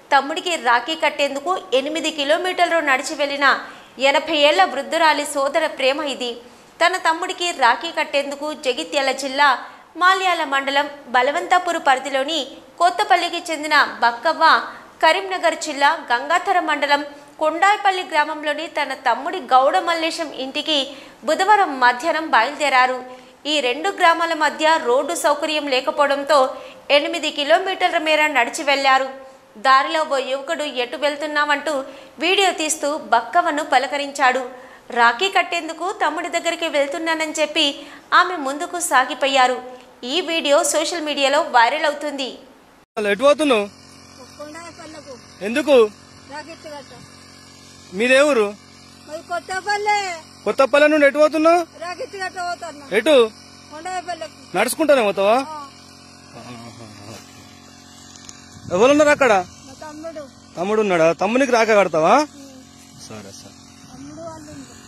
తమ్ముడికి రాఖీ కట్టేందుకు ఎనిమిది కిలోమీటర్లు నడిచి వెళ్లిన ఎనభై ఏళ్ల వృద్ధురాలి సోదర ప్రేమ ఇది తన తమ్ముడికి రాఖీ కట్టేందుకు జగిత్యాల జిల్లా మాల్యాల మండలం బలవంతపూర్ పరిధిలోని కొత్తపల్లికి చెందిన బక్కవ్వ కరీంనగర్ జిల్లా గంగాధర మండలం కొండాయిపల్లి గ్రామంలోని తన తమ్ముడి గౌడ మల్లేశం ఇంటికి బుధవారం మధ్యాహ్నం బయలుదేరారు ఈ రెండు గ్రామాల మధ్య రోడ్డు సౌకర్యం లేకపోవడంతో ఎనిమిది కిలోమీటర్ల మేర నడిచి వెళ్లారు దారిలో ఓ యువకుడు ఎటు వెళ్తున్నావంటూ వీడియో తీస్తూ బక్కవను పలకరించాడు రాఖీ కట్టేందుకు తమ్ముడి దగ్గరికి వెళ్తున్నానని చెప్పి ఆమె ముందుకు సాగిపోయారు ఈ వీడియో సోషల్ మీడియాలో వైరల్ అవుతుంది అసలు ఎటు పోతున్నావు కొండాపల్లెకు ఎందుకు రాకెట్ గట్ట మీదే ఊరు మరి కొత్తపల్లె కొత్తపల్లి నుండి ఎటు పోతున్నావు రాకెట్ గట్ట పోతున్నా ఎటు కొండాపల్లెకు నడుచుకుంటానే పోతావా ఎవరున్నారు అక్కడ మా తమ్ముడు తమ్ముడు ఉన్నాడా తమ్మునికి రాక కడతావా సరే సరే తమ్ముడు వాళ్ళు ఉన్నారు.